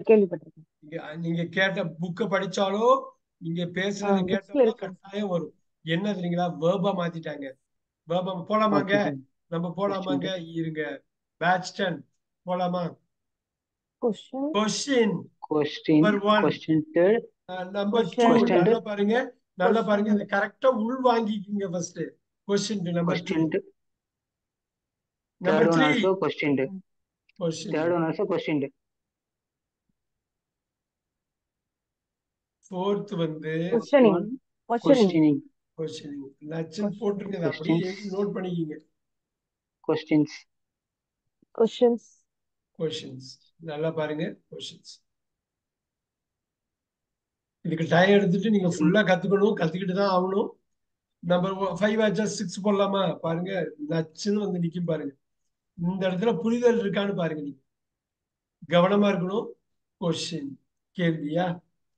கேள்விப்பட்டிருக்கேன் நீங்க நீங்க கேட்ட புக்க படிச்சாலோ நீங்க ஆ, பேசுறத புக்ஸ்ல கேட்டாலோ இருக்கு கட்டாயம் வரும் என்ன தெரியுங்களா வேர்பா மாத்திட்டாங்க வேர்பா போலாமாங்க ஓகே சார் நம்ம போலாமாங்க இருங்க பேட்ச் டென் போலாமா question question question number one question third number two Question. நல்லா பாருங்க நல்லா பாருங்க Question. இது கரெக்டா உள் வாங்கிக்கிங்க first question number two question number third one three also question question third one also question fourth வந்து கொஸ்டினிங் கொஸ்டினிங் கொஸ்டினிங் கொஸ்டின் நச்சுன்னு Question. போட்டிருக்கேன் அதை அப்படியே Questions. நோட் பண்ணிக்கிங்க கொஸ்டின்ஸ் கொஸ்டின்ஸ் கொஸ்டின்ஸ் நல்லா பாருங்க கொஸ்டின்ஸ் இதுக்கு டைம் எடுத்துட்டு நீங்க ஃபுல்லா கத்துக்கணும் கத்துக்கிட்டு தான் ஆகணும் நம்பர் ஃபைவ் ஆச்சா சிக்ஸ் போடலாமா பாருங்க நச்சுன்னு வந்து நிக்கும் பாருங்க இந்த இடத்துல புரிதல் இருக்கான்னு பாருங்க நீங்க கவனமா இருக்கணும் கொஸ்டின் கேள்வியா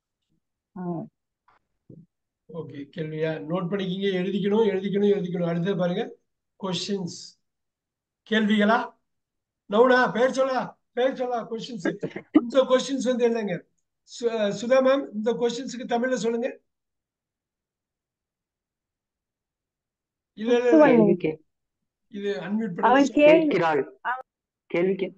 ஓகே கேள்வியா நோட் பண்ணிக்கிங்க எழுதிக்கணும் எழுதிக்கணும் எழுதிக்கணும் அடுத்தது பாருங்க கொஸ்டின்ஸ் கேள்விகளா நவுனா பேர் சொல்லா பேர் சொல்லா கொஸ்டின்ஸ் இந்த கொஸ்டின்ஸ் வந்து என்னங்க சு- சுதா மேம் இந்த கொஸ்டின்ஸ்க்கு தமிழ்ல சொல்லுங்க இல்ல இல்ல இல்ல Fifth one. கேள்வி கே- இது அன்மியூட் அவன் பண்ணுங்க கேள்வி கேட்கிறாள் கேள்வி கே-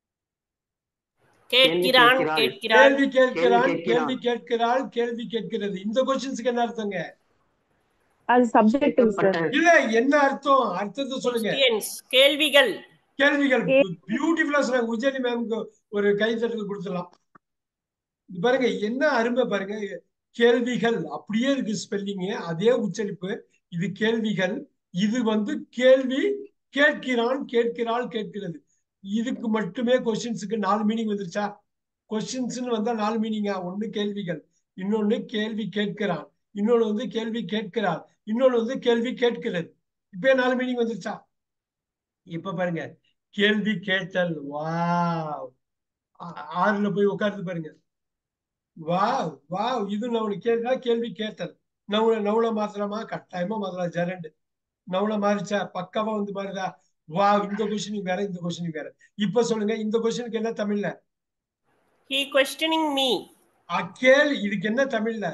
கேட்கிறான் கேட்கிறாள். கேட்கிறாள் கேள்வி கேட்கிறான் கேள்வி கேள்வி கேட்கிறாள் கேள்வி கேட்கிறது இந்த கொஸ்டின்ஸ்க்கு என்ன அர்த்தங்க அது சப்ஜெக்டிவ் சார் கேட்கப்பட்ட இல்ல என்ன அர்த்தம் அர்த்தத்தை சொல்லுங்க Questions, கேள்விகள் கேள்விகள் கேள்வி. பியூட்டிஃபுல்லா சொன்னாங்க உஜ்ஜனி மேம்க்கு ஒரு கைத்தட்டல் கொடுத்துடலாம் இது பாருங்க என்ன அருமை பாருங்க கேள்விகள் அப்படியே இருக்கு ஸ்பெல்லிங் அதே உச்சரிப்பு இது கேள்விகள் இது வந்து கேள்வி கேட்கிறான் கேட்கிறாள் கேட்கிறது இதுக்கு மட்டுமே கொஸ்டின்ஸுக்கு நாலு மீனிங் வந்துருச்சா கொஸ்டின்ஸ்னு வந்தா நாலு மீனிங்கா ஒண்ணு கேள்விகள் இன்னொன்னு கேள்வி கேட்கிறான் இன்னொன்னு வந்து கேள்வி கேட்கிறார் இன்னொன்னு வந்து கேள்வி கேட்கிறது இப்பயே நாலு மீனிங் வந்துருச்சா இப்ப பாருங்க கேள்வி கேட்டல் வாவ் ஆ- ஆறுல போய் உட்கார்ந்து பாருங்க வாவ் வாவ் இது நான் உனக்கு கேட்டா கேள்வி கேட்டல் நவுல நவுல மாத்திரமா கட்டாயமா மாத்தலாம் ஜரண்டு நவுல மாறிச்சா பக்காவா வந்து மாறுதா வாவ் இந்த கொஸ்டினுக்கு வேற இந்த கொஸ்டினுக்கு வேற இப்ப சொல்லுங்க இந்த கொஸ்டினுக்கு என்ன தமிழ்ல he questioning me அக்கேள் இதுக்கு என்ன தமிழ்ல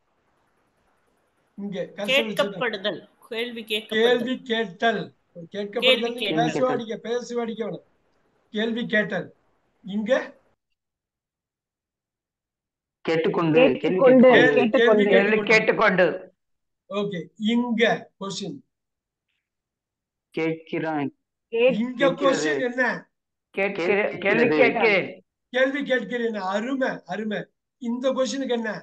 இங்க கன்சல் வச்சுருங்க. கேட்கப்படுதல் கேள்வி கேட்கப்படுதல் கேள்வி கேட்டல் கேட்கப்படுதல் கேள்வி பேசுவாடிக்க பேசுவாடிக்க வேணும் கேள்வி கேட்டல் இங்க கேட்டுக்கொண்டு கேள்வி கேட்டுக்கொண்டு கேட்டுக்கொண்டு கேள்வி கேட்டுக்கொண்டு கேள்வி கேட்டுக்கொண்டு ஓகே இங்க கொஸ்டின் கேட்கிறான் கேட்- இங்க கேட்கிறது. கொஸ்டின் என்ன கேட்கிற கேள்வி கேட்கிறது. கேட்கிறேன் கேள்வி கேட்கிறேன் அருமை அருமை இந்த கொஸ்டினுக்கு என்ன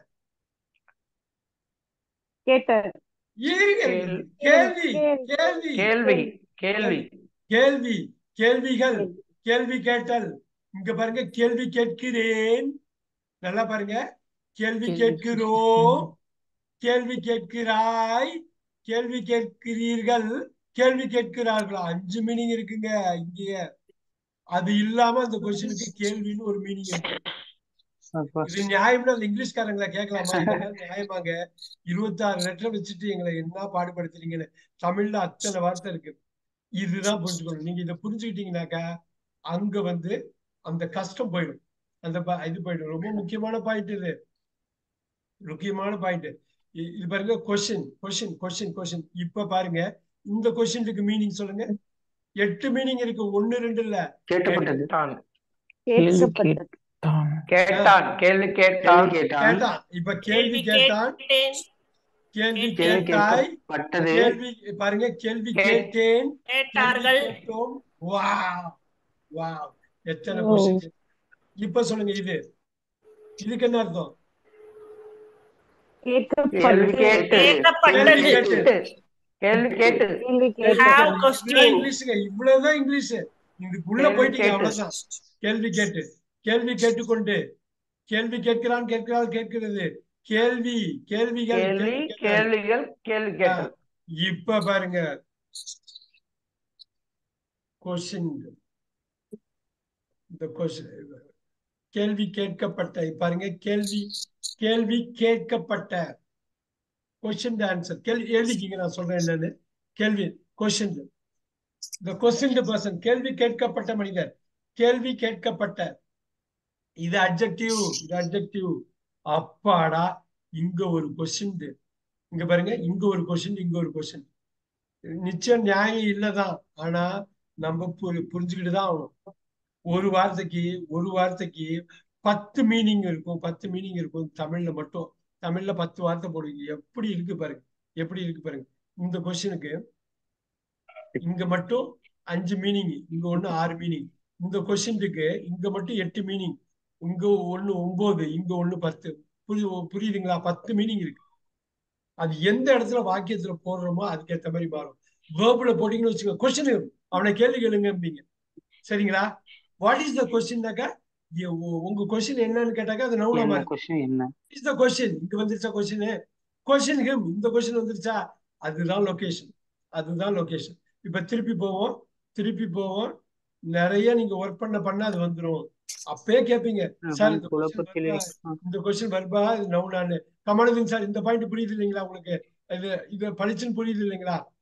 கேட்ட இருங்க, கேள்வி. கேள்வி கேள்வி. கேள்வி கேள்வி கேள்வி கேள்வி கேள்விகள் கேள்வி கேட்டல் இங்க பாருங்க கேள்வி கேட்கிறேன் நல்லா பாருங்க கேள்வி கேள்வி கேட்கிறோம் கேள்வி கேட்கிறாய் கேள்வி கேட்கிறீர்கள் கேள்வி கேட்கிறார்களா அஞ்சு மீனிங் இருக்குங்க இங்கேயே அது இல்லாம அந்த கொஸ்டினுக்கு கேள்வின்னு ஒரு மீனிங் இருக்கு அப்பா. இது நியாயம்னா அந்த இங்கிலீஷ்காரங்களை கேட்கலாமா இதெல்லாம் நியாயமாங்க இருபத்தாறு லெட்டர் வச்சுட்டு எங்களை என்ன பாடுபடுத்துறீங்கன்னு தமிழ்ல அத்தனை வார்த்தை இருக்கு இதுதான் புரிஞ்சுக்கணும் நீங்க இதை புரிஞ்சுக்கிட்டீங்கன்னாக்கா அங்க வந்து அந்த கஷ்டம் போயிடும் அந்த ப- இது போயிடும் ரொம்ப முக்கியமான பாயிண்ட் இது முக்கியமான பாயிண்ட் இது பாருங்க கொஸ்டின் கொஸ்டின் கொஸ்டின் கொஸ்டின் இப்ப பாருங்க இந்த கொஸ்டினுக்கு மீனிங் சொல்லுங்க எட்டு மீனிங் இருக்கு ஒண்ணு ரெண்டு இல்ல கேட்கப்பட்டது தான் கேட்கப்பட்டது கேட்டான் கேள்வி கேட்டான் கேள்வி கேட்டான் கேட்டான் இப்ப கேள்வி கேள்வி கேட்டான் கேட்டேன் கேள்வி கேள்வி கேட்டாய் கேட்கப்பட்டது கேள்வி பாருங்க கேள்வி கே- கேட்டேன் கேள்வி கேட்டார்கள் கேட்டோம் வாவ் வாவ் எத்தனை ஓ. கொஸ்டின் இப்ப சொல்லுங்க இது இதுக்கு என்ன அர்த்தம் கேள்வி கேட்கப்பட்டது கேட்டு கேட்கப்பட்டது. கேள்வி கேட்டு கேள்வி கேட்டு கேள்வி have கேட்கப்பட்டது இவ்வளவு question இங்கிலீஷுங்க இவ்வளவுதான் இங்கிலீஷ் இதுக்குள்ள கேள்வி போயிட்டீங்க கேட்டு. அவ்வளவுதான் கேள்வி கேட்டு கேள்வி கேட்டுக்கொண்டு கேள்வி கேட்கிறான் கேட்கிறாள் கேட்கிறது கேள்வி கேள்விகள் கேள்வி கேள்வி கேட்டல். கேள்விகள் கேள்வி கேட்டு இப்ப பாருங்க கொஸ்டின் இந்த கொஸ்டின் கேள்வி கேட்கப்பட்ட பாருங்க கேள்வி கேள்வி கேட்கப்பட்ட கொஸ்டின் ஆன்சர் கேள்வி எழுதிக்கிங்க நான் சொல்றேன் என்னன்னு கேள்வி கொஸ்டின் இந்த கொஸ்டின் பர்சன் கேள்வி கேட்கப்பட்ட மனிதர் கேள்வி கேட்கப்பட்ட இது அட்ஜெக்டிவ் இது அட்ஜெக்டிவ் அப்பாடா இங்க ஒரு கொஸ்டின் இங்க பாருங்க இங்க ஒரு கொஸ்டின் இங்க ஒரு கொஸ்டின் நிச்சயம் நியாயம் இல்லதான் ஆனா நம்ம புரி புரிஞ்சுக்கிட்டு தான் ஆகணும் ஒரு வார்த்தைக்கு ஒரு வார்த்தைக்கு பத்து மீனிங் இருக்கும் பத்து மீனிங் இருக்கும் தமிழ்ல மட்டும் தமிழ்ல பத்து வார்த்தை போடுவீங்க எப்படி இருக்கு பாருங்க எப்படி இருக்கு பாருங்க இந்த கொஸ்டினுக்கு இங்க மட்டும் அஞ்சு மீனிங் இங்க ஒண்ணு ஆறு மீனிங் இந்த கொஸ்டினுக்கு இங்க மட்டும் எட்டு மீனிங் இங்க ஒண்ணு ஒன்பது இங்க ஒண்ணு பத்து புரி புரியுதுங்களா பத்து மீனிங் இருக்கு அது எந்த இடத்துல வாக்கியத்துல போடுறோமோ அதுக்கேற்ற மாதிரி மாறும் வேர்புல போட்டீங்கன்னு வச்சுக்கோங்க கொஸ்டின் அவனை கேள்வி கேளுங்க சரிங்களா வாட் இஸ் த கொஸ்டின்னாக்கா உங்க கொஸ்டின் என்னன்னு கேட்டாக்கா அது நவுனா என்ன மாறும் கொஸ்டின் என்ன இஸ் த கொஸ்டின் இங்க வந்துருச்சா கொஸ்டின் கொஸ்டின் ஹிம் இந்த கொஸ்டின் வந்துருச்சா அதுதான் லொகேஷன் அதுதான் லொகேஷன் இப்ப திருப்பி போவோம் திருப்பி போவோம் நிறைய நீங்க ஒர்க் பண்ண பண்ண அது வந்துரும் அப்பயே கேட்பீங்க சார் இந்த கொஸ்டின் குழப்பத்திலே இந்த கொஸ்டின் வருபா இது நவுனான்னு கமலதீன் சார் இந்த பாயிண்ட் புரியுது இல்லைங்களா உங்களுக்கு இது இது பளிச்சுன்னு புரியுது இல்லைங்களா